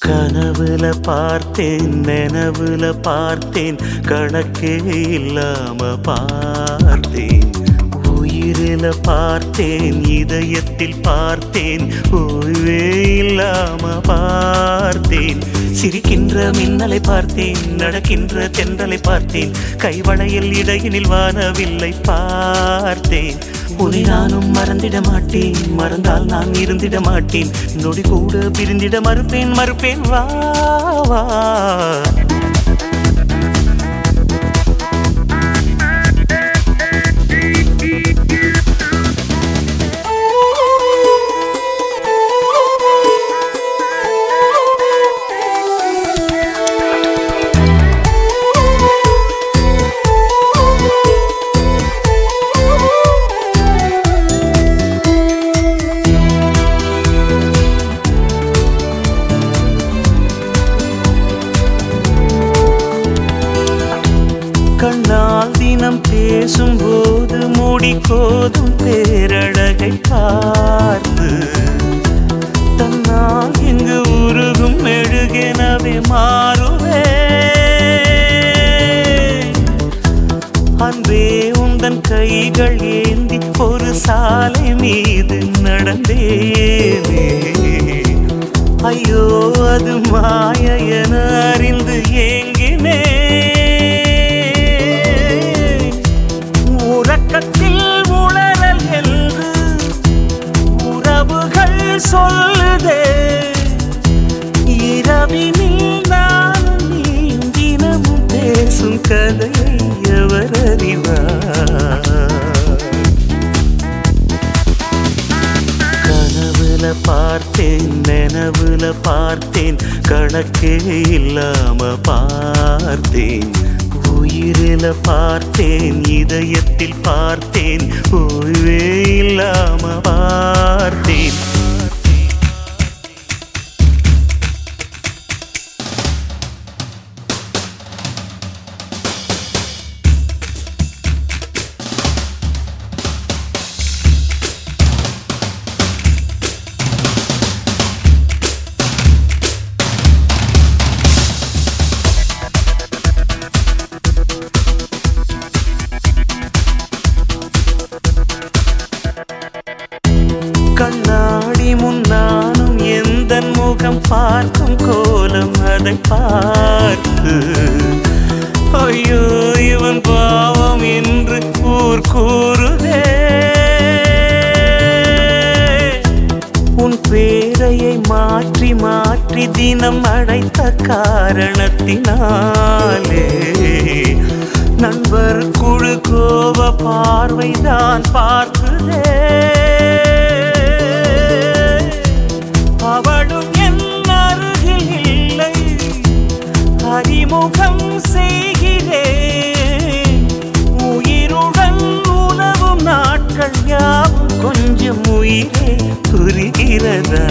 கனவுல பார்த்தேன் நனவுல பார்த்தேன் கணக்கே இல்லாம பார்த்தேன் உயிரில பார்த்தேன் இதயத்தில் பார்த்தேன் ஓய்வே இல்லாம பார்த்தேன் சிரிக்கின்ற மின்னலை பார்த்தேன் நடக்கின்ற தென்றலை பார்த்தேன் கைவளையில் இடையினில் வானவில்லை பார்த்தேன் உன்னை நானும் மறந்திட மாட்டேன் மறந்தால் நான் இருந்திட மாட்டேன் நொடி கூட பிரிந்திட மறுப்பேன் மறுப்பேன் வா வா கண்ணால் தினம் பேசும்போது முடி கோதும் பேரழகை பார்த்து தன்னால் இங்கு உருகும் மெழுகெனவே மாறுவே அன்பே உந்தன் கைகள் ஏந்தி ஒரு சாலை மீது நடந்தேனே ஐயோ அது மாய என அறிந்து ஏங்கினே உறக்கத்தில் உளறல் என்று உறவுகள் சொல்லுதே இரவினில் நான் நீயும் தினமும் பேசும் கதையை எவர் அறிவார் கனவுல பார்த்தேன் நனவுல பார்த்தேன் கணக்கே இல்லாம பார்த்தேன் உயிரில பார்த்தேன் இதயத்தில் பார்த்தேன் ஓய்வே இல்லாம பார்த்தேன் கண்ணாடி முன்னானும் எந்த முகம் பார்க்கும் கோலம் அதை பார்த்து ஐயோ இவன் பாவம் என்று ஊர் கூறுதே உன் பேரையை மாற்றி மாற்றி தினம் அழைத்த காரணத்தினாலே நண்பர் குழு கோப பார்வைதான் பார்க்குதே அவளும் என் அருகில் இல்லை அறிமுகம் செய்கிறேன் உயிருடன் உணவும் நாட்கள் யாவும் கொஞ்சம் உயிரே புரிகிறதா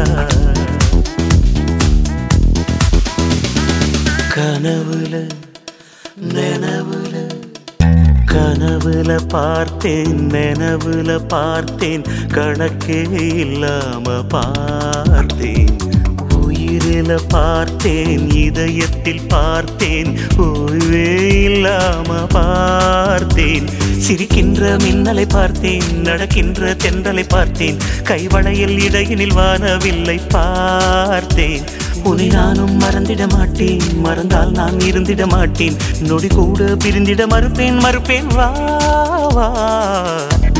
கனவுல நனவுல கனவுல பார்த்தேன் நனவுல பார்த்தேன் கணக்கே இல்லாம பார்த்தேன் உயிரில பார்த்தேன் இதயத்தில் பார்த்தேன் ஓய்வே இல்லாம பார்த்தேன் சிரிக்கின்ற மின்னலை பார்த்தேன் நடக்கின்ற தென்றலை பார்த்தேன் கைவளையில் இடையினில் வானவில்லை பார்த்தேன் உன்னை நானும் மறந்திட மாட்டேன் மறந்தால் நான் இருந்திட மாட்டேன் நொடி கூட பிரிந்திட மறுப்பேன் மறுப்பேன் வா வா